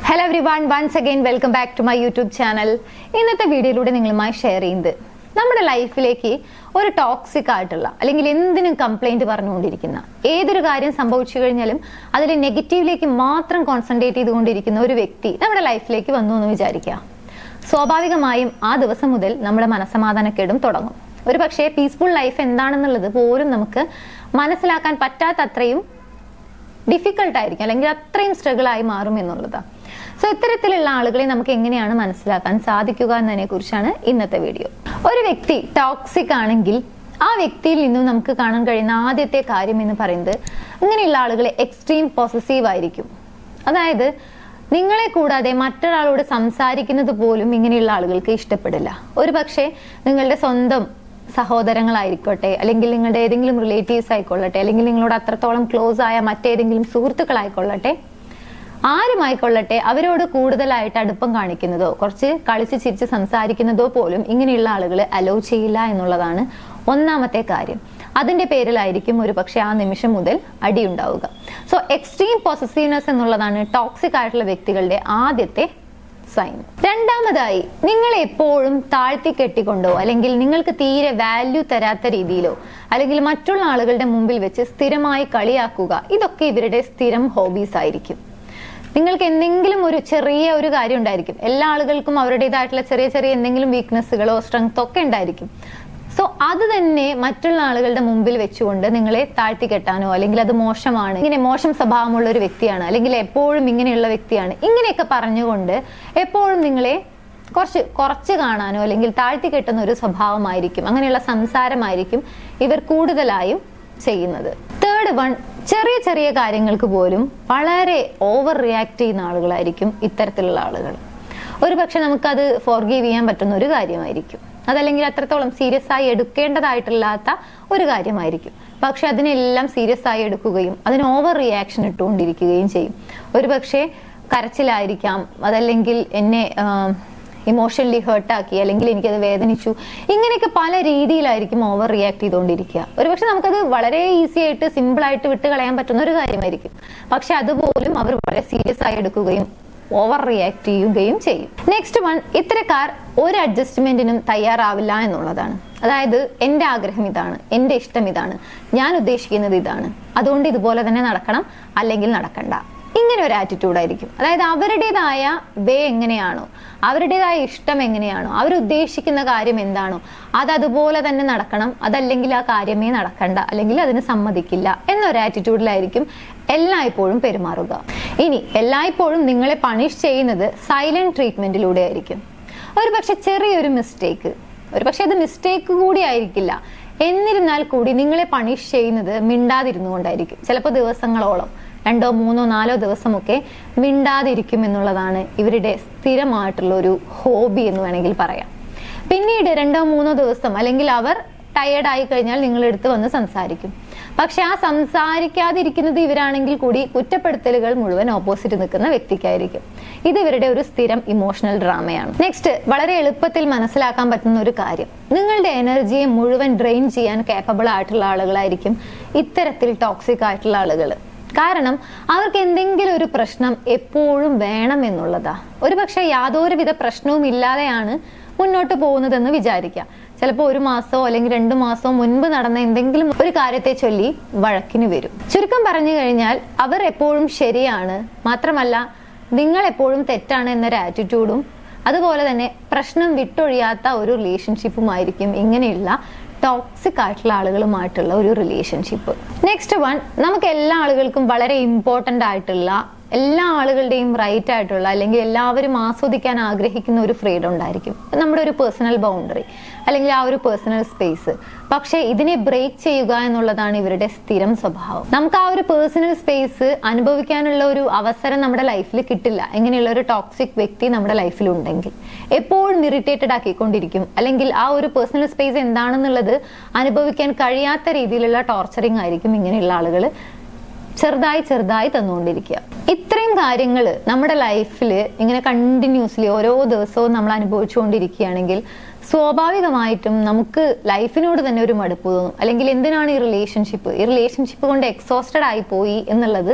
hello everyone once again welcome back to my YouTube channel ഇന്നത്തെ വീഡിയോയിലൂടെ നിങ്ങളുമായി share ചെയ്യുന്നത് നമ്മുടെ ലൈഫിലേക്ക് ഒരു ടോക്സിക് ആയിട്ടുള്ള അല്ലെങ്കിൽ എന്തിനും കംപ്ലൈന്റ് പറഞ്ഞുകൊണ്ടിരിക്കുന്ന ഏതൊരു കാര്യം സംഭവിച്ചു കഴിഞ്ഞാലും അതിൽ നെഗറ്റീവിലേക്ക് മാത്രം കോൺസെൻട്രേറ്റ് ചെയ്തുകൊണ്ടിരിക്കുന്ന ഒരു വ്യക്തി നമ്മുടെ ലൈഫിലേക്ക് വന്നു എന്ന് വിചാരിക്കുക സ്വാഭാവികമായും ആ ദിവസം മുതൽ നമ്മുടെ മനസമാധാനക്കേടും തുടങ്ങും ഒരു പക്ഷേ പീസ്ഫുൾ ലൈഫ് എന്താണെന്നുള്ളത് പോലും നമുക്ക് മനസ്സിലാക്കാൻ പറ്റാത്തത്രയും ഡിഫിക്കൽട്ട് ആയിരിക്കും അല്ലെങ്കിൽ അത്രയും സ്ട്രഗിൾ ആയി മാറും എന്നുള്ളതാണ് സോ ഇത്തരത്തിലുള്ള ആളുകളെ നമുക്ക് എങ്ങനെയാണ് മനസ്സിലാക്കാൻ സാധിക്കുക എന്നതിനെ കുറിച്ചാണ് ഇന്നത്തെ വീഡിയോ ഒരു വ്യക്തി ടോക്സിക് ആണെങ്കിൽ ആ വ്യക്തിയിൽ നിന്നും നമുക്ക് കാണാൻ കഴിയുന്ന ആദ്യത്തെ കാര്യം എന്ന് പറയുന്നത് ഇങ്ങനെയുള്ള ആളുകൾ എക്സ്ട്രീം പോസസീവ് ആയിരിക്കും അതായത് നിങ്ങളെ കൂടാതെ മറ്റൊരാളോട് സംസാരിക്കുന്നത് പോലും ഇങ്ങനെയുള്ള ആളുകൾക്ക് ഇഷ്ടപ്പെടില്ല ഒരു പക്ഷേ നിങ്ങളുടെ സ്വന്തം സഹോദരങ്ങളായിരിക്കട്ടെ അല്ലെങ്കിൽ നിങ്ങളുടെ ഏതെങ്കിലും റിലേറ്റീവ്സ് ആയിക്കൊള്ളട്ടെ അല്ലെങ്കിൽ നിങ്ങളോട് അത്രത്തോളം ക്ലോസ് ആയ മറ്റേതെങ്കിലും സുഹൃത്തുക്കളായിക്കൊള്ളട്ടെ ആരുമായിക്കൊള്ളട്ടെ അവരോട് കൂടുതലായിട്ട് അടുപ്പം കാണിക്കുന്നതോ കുറച്ച് കളിച്ച് ചിരിച്ച് സംസാരിക്കുന്നതോ പോലും ഇങ്ങനെയുള്ള ആളുകൾ അലോ ചെയ്യില്ല എന്നുള്ളതാണ് ഒന്നാമത്തെ കാര്യം അതിന്റെ പേരിലായിരിക്കും ഒരു പക്ഷെ ആ നിമിഷം മുതൽ അടിയുണ്ടാവുക സോ എക്സ്ട്രീം പോസസീവ്നെസ് എന്നുള്ളതാണ് ടോക്സിക് ആയിട്ടുള്ള വ്യക്തികളുടെ ആദ്യത്തെ സൈൻ രണ്ടാമതായി നിങ്ങൾ എപ്പോഴും താഴ്ത്തി കെട്ടിക്കൊണ്ടോ അല്ലെങ്കിൽ നിങ്ങൾക്ക് തീരെ വാല്യൂ തരാത്ത രീതിയിലോ അല്ലെങ്കിൽ മറ്റുള്ള ആളുകളുടെ മുമ്പിൽ വെച്ച് സ്ഥിരമായി കളിയാക്കുക ഇതൊക്കെ ഇവരുടെ സ്ഥിരം ഹോബീസ് ആയിരിക്കും നിങ്ങൾക്ക് എന്തെങ്കിലും ഒരു ചെറിയ ഒരു കാര്യം ഉണ്ടായിരിക്കും എല്ലാ ആളുകൾക്കും അവരുടേതായിട്ടുള്ള ചെറിയ ചെറിയ എന്തെങ്കിലും വീക്ക്നെസ്സുകളോ സ്ട്രെങ്ത് ഒക്കെ ഉണ്ടായിരിക്കും സോ അത് തന്നെ മറ്റുള്ള ആളുകളുടെ മുമ്പിൽ വെച്ചുകൊണ്ട് നിങ്ങളെ താഴ്ത്തി കെട്ടാനോ അല്ലെങ്കിൽ അത് മോശമാണ് ഇങ്ങനെ മോശം സ്വഭാവമുള്ള ഒരു വ്യക്തിയാണ് അല്ലെങ്കിൽ എപ്പോഴും ഇങ്ങനെയുള്ള വ്യക്തിയാണ് ഇങ്ങനെയൊക്കെ പറഞ്ഞുകൊണ്ട് എപ്പോഴും നിങ്ങളെ കുറച്ച് കുറച്ച് കാണാനോ അല്ലെങ്കിൽ താഴ്ത്തി കെട്ടുന്ന ഒരു സ്വഭാവമായിരിക്കും അങ്ങനെയുള്ള സംസാരമായിരിക്കും ഇവർ കൂടുതലായും ചെയ്യുന്നത് തേർഡ് വൺ ചെറിയ ചെറിയ കാര്യങ്ങൾക്ക് പോലും വളരെ ഓവർ റിയാക്ട് ചെയ്യുന്ന ആളുകളായിരിക്കും ഇത്തരത്തിലുള്ള ആളുകൾ ഒരു പക്ഷെ നമുക്കത് ഫോർഗീവ് ചെയ്യാൻ പറ്റുന്ന ഒരു കാര്യമായിരിക്കും അതല്ലെങ്കിൽ അത്രത്തോളം സീരിയസ് ആയി എടുക്കേണ്ടതായിട്ടില്ലാത്ത ഒരു കാര്യമായിരിക്കും പക്ഷെ അതിനെല്ലാം സീരിയസ് ആയി എടുക്കുകയും അതിന് ഓവർ റിയാക്ഷൻ ഇട്ടുകൊണ്ടിരിക്കുകയും ചെയ്യും ഒരു പക്ഷേ കരച്ചിലായിരിക്കാം അതല്ലെങ്കിൽ എന്നെ ഇമോഷണലി ഹേർട്ടാക്കി അല്ലെങ്കിൽ എനിക്കത് വേദനിച്ചു ഇങ്ങനെയൊക്കെ പല രീതിയിലായിരിക്കും ഓവർ റിയാക്ട് ചെയ്തുകൊണ്ടിരിക്കുക ഒരുപക്ഷെ നമുക്കത് വളരെ ഈസി ആയിട്ട് സിമ്പിൾ ആയിട്ട് വിട്ട് കളയാൻ പറ്റുന്ന ഒരു കാര്യമായിരിക്കും പക്ഷെ അതുപോലും അവർ വളരെ സീരിയസ് ആയി എടുക്കുകയും ഓവർ റിയാക്ട് ചെയ്യുകയും ചെയ്യും നെക്സ്റ്റ് വൺ ഇത്തരക്കാർ ഒരു അഡ്ജസ്റ്റ്മെന്റിനും തയ്യാറാവില്ല എന്നുള്ളതാണ് അതായത് എന്റെ ആഗ്രഹം ഇതാണ് എന്റെ ഇഷ്ടം ഇതാണ് ഞാൻ ഉദ്ദേശിക്കുന്നത് ഇതാണ് അതുകൊണ്ട് ഇതുപോലെ തന്നെ നടക്കണം അല്ലെങ്കിൽ നടക്കണ്ട ഇങ്ങനെ ഒരു ആറ്റിറ്റ്യൂഡ് ആയിരിക്കും അതായത് അവരുടേതായ വേ എങ്ങനെയാണോ അവരുടേതായ ഇഷ്ടം എങ്ങനെയാണോ അവർ ഉദ്ദേശിക്കുന്ന കാര്യം എന്താണോ അത് അതുപോലെ തന്നെ നടക്കണം അതല്ലെങ്കിൽ ആ കാര്യമേ നടക്കണ്ട അല്ലെങ്കിൽ അതിന് സമ്മതിക്കില്ല എന്നൊരു ആറ്റിറ്റ്യൂഡിലായിരിക്കും എല്ലായ്പ്പോഴും പെരുമാറുക ഇനി എല്ലായ്പ്പോഴും നിങ്ങളെ പണിഷ് ചെയ്യുന്നത് സൈലന്റ് ട്രീറ്റ്മെന്റിലൂടെ ആയിരിക്കും ഒരു പക്ഷെ ചെറിയൊരു മിസ്റ്റേക്ക് ഒരു പക്ഷെ അത് മിസ്റ്റേക്ക് കൂടി ആയിരിക്കില്ല എന്നിരുന്നാൽ കൂടി നിങ്ങളെ പണിഷ് ചെയ്യുന്നത് മിണ്ടാതിരുന്നു കൊണ്ടായിരിക്കും ചിലപ്പോൾ ദിവസങ്ങളോളം രണ്ടോ മൂന്നോ നാലോ ദിവസമൊക്കെ മിണ്ടാതിരിക്കും എന്നുള്ളതാണ് ഇവരുടെ സ്ഥിരമായിട്ടുള്ള ഒരു ഹോബി എന്ന് വേണമെങ്കിൽ പറയാം പിന്നീട് രണ്ടോ മൂന്നോ ദിവസം അല്ലെങ്കിൽ അവർ ടയേർഡ് ആയി കഴിഞ്ഞാൽ നിങ്ങളെടുത്ത് വന്ന് സംസാരിക്കും പക്ഷെ ആ സംസാരിക്കാതിരിക്കുന്നത് ഇവരാണെങ്കിൽ കൂടി കുറ്റപ്പെടുത്തലുകൾ മുഴുവൻ ഓപ്പോസിറ്റ് നിൽക്കുന്ന വ്യക്തിക്കായിരിക്കും ഇത് ഇവരുടെ ഒരു സ്ഥിരം ഇമോഷണൽ ഡ്രാമയാണ് നെക്സ്റ്റ് വളരെ എളുപ്പത്തിൽ മനസ്സിലാക്കാൻ പറ്റുന്ന ഒരു കാര്യം നിങ്ങളുടെ എനർജിയെ മുഴുവൻ ഡ്രെയിൻ ചെയ്യാൻ കേപ്പബിൾ ആയിട്ടുള്ള ആളുകളായിരിക്കും ഇത്തരത്തിൽ ടോക്സിക് ആയിട്ടുള്ള ആളുകൾ കാരണം അവർക്ക് എന്തെങ്കിലും ഒരു പ്രശ്നം എപ്പോഴും വേണം എന്നുള്ളതാ ഒരു പക്ഷെ യാതൊരുവിധ പ്രശ്നവും ഇല്ലാതെയാണ് മുന്നോട്ട് പോകുന്നതെന്ന് വിചാരിക്കാം ചിലപ്പോൾ ഒരു മാസമോ അല്ലെങ്കിൽ രണ്ടു മാസമോ മുൻപ് നടന്ന എന്തെങ്കിലും ഒരു കാര്യത്തെ ചൊല്ലി വഴക്കിന് വരും ചുരുക്കം പറഞ്ഞു കഴിഞ്ഞാൽ അവർ എപ്പോഴും ശരിയാണ് മാത്രമല്ല നിങ്ങൾ എപ്പോഴും തെറ്റാണ് എന്നൊരു ആറ്റിറ്റ്യൂഡും അതുപോലെ തന്നെ പ്രശ്നം വിട്ടൊഴിയാത്ത ഒരു റിലേഷൻഷിപ്പുമായിരിക്കും ഇങ്ങനെയുള്ള ടോക്സിക് ആയിട്ടുള്ള ആളുകളുമായിട്ടുള്ള ഒരു റിലേഷൻഷിപ്പ് നെക്സ്റ്റ് വൺ നമുക്ക് എല്ലാ ആളുകൾക്കും വളരെ ഇമ്പോർട്ടൻ്റ് ആയിട്ടുള്ള എല്ലാ ആളുകളുടെയും റൈറ്റ് ആയിട്ടുള്ള അല്ലെങ്കിൽ എല്ലാവരും ആസ്വദിക്കാൻ ആഗ്രഹിക്കുന്ന ഒരു ഫ്രീഡം ഉണ്ടായിരിക്കും നമ്മുടെ ഒരു പേഴ്സണൽ ബൗണ്ടറി അല്ലെങ്കിൽ ആ ഒരു പേഴ്സണൽ സ്പേസ് പക്ഷേ ഇതിനെ ബ്രേക്ക് ചെയ്യുക എന്നുള്ളതാണ് ഇവരുടെ സ്ഥിരം സ്വഭാവം നമുക്ക് ആ ഒരു പേഴ്സണൽ സ്പേസ് അനുഭവിക്കാനുള്ള ഒരു അവസരം നമ്മുടെ ലൈഫിൽ കിട്ടില്ല എങ്ങനെയുള്ള ഒരു ടോക്സിക് വ്യക്തി നമ്മുടെ ലൈഫിൽ ഉണ്ടെങ്കിൽ എപ്പോഴും ഇറിറ്റേറ്റഡ് ആക്കിക്കൊണ്ടിരിക്കും അല്ലെങ്കിൽ ആ ഒരു പേഴ്സണൽ സ്പേസ് എന്താണെന്നുള്ളത് അനുഭവിക്കാൻ കഴിയാത്ത രീതിയിലുള്ള ടോർച്ചറിങ് ആയിരിക്കും ഇങ്ങനെയുള്ള ആളുകൾ ചെറുതായി ചെറുതായി തന്നുകൊണ്ടിരിക്കുക ഇത്രയും കാര്യങ്ങൾ നമ്മുടെ ലൈഫിൽ ഇങ്ങനെ കണ്ടിന്യൂസ്ലി ഓരോ ദിവസവും നമ്മൾ അനുഭവിച്ചുകൊണ്ടിരിക്കുകയാണെങ്കിൽ സ്വാഭാവികമായിട്ടും നമുക്ക് ലൈഫിനോട് തന്നെ ഒരു മടുപ്പ് തോന്നും അല്ലെങ്കിൽ എന്തിനാണ് ഈ റിലേഷൻഷിപ്പ് ഈ റിലേഷൻഷിപ്പ് കൊണ്ട് എക്സോസ്റ്റഡ് ആയി പോയി എന്നുള്ളത്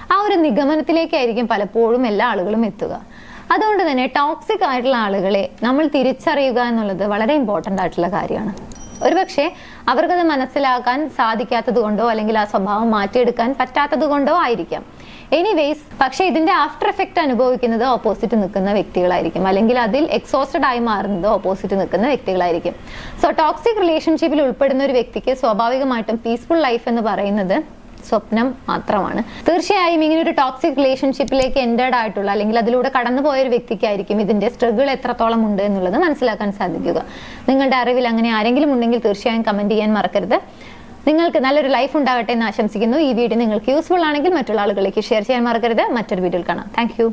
ആ ഒരു നിഗമനത്തിലേക്കായിരിക്കും പലപ്പോഴും എല്ലാ ആളുകളും എത്തുക അതുകൊണ്ട് തന്നെ ടോക്സിക് ആയിട്ടുള്ള ആളുകളെ നമ്മൾ തിരിച്ചറിയുക എന്നുള്ളത് വളരെ ഇമ്പോർട്ടൻ്റ് ആയിട്ടുള്ള കാര്യമാണ് ഒരുപക്ഷെ അവർക്കത് മനസ്സിലാക്കാൻ സാധിക്കാത്തത് കൊണ്ടോ അല്ലെങ്കിൽ ആ സ്വഭാവം മാറ്റിയെടുക്കാൻ പറ്റാത്തത് കൊണ്ടോ ആയിരിക്കാം എനിവേസ് പക്ഷെ ഇതിന്റെ ആഫ്റ്റർ എഫക്റ്റ് അനുഭവിക്കുന്നത് ഓപ്പോസിറ്റ് നിൽക്കുന്ന വ്യക്തികളായിരിക്കും അല്ലെങ്കിൽ അതിൽ എക്സോസ്റ്റഡ് ആയി മാറുന്നത് ഓപ്പോസിറ്റ് നിൽക്കുന്ന വ്യക്തികളായിരിക്കും സോ ടോക്സിക് റിലേഷൻഷിപ്പിൽ ഉൾപ്പെടുന്ന ഒരു വ്യക്തിക്ക് സ്വാഭാവികമായിട്ടും പീസ്ഫുൾ ലൈഫ് എന്ന് പറയുന്നത് സ്വപ്നം മാത്രമാണ് തീർച്ചയായും ഇങ്ങനെ ഒരു ടോക്സിക് റിലേഷൻഷിപ്പിലേക്ക് എൻറ്റേഡ് ആയിട്ടുള്ള അല്ലെങ്കിൽ അതിലൂടെ കടന്നു പോയ ഒരു വ്യക്തിക്കായിരിക്കും ഇതിന്റെ സ്ട്രഗിൾ എത്രത്തോളം ഉണ്ട് എന്നുള്ളത് മനസ്സിലാക്കാൻ സാധിക്കുക നിങ്ങളുടെ അറിവിൽ അങ്ങനെ ആരെങ്കിലും ഉണ്ടെങ്കിൽ തീർച്ചയായും കമന്റ് ചെയ്യാൻ മറക്കരുത് നിങ്ങൾക്ക് നല്ലൊരു ലൈഫ് ഉണ്ടാകട്ടെ എന്ന് ആശംസിക്കുന്നു ഈ വീഡിയോ നിങ്ങൾക്ക് യൂസ്ഫുൾ ആണെങ്കിൽ മറ്റുള്ള ആളുകളിലേക്ക് ഷെയർ ചെയ്യാൻ മറക്കരുത് മറ്റൊരു വീഡിയോയിൽ കാണാം താങ്ക്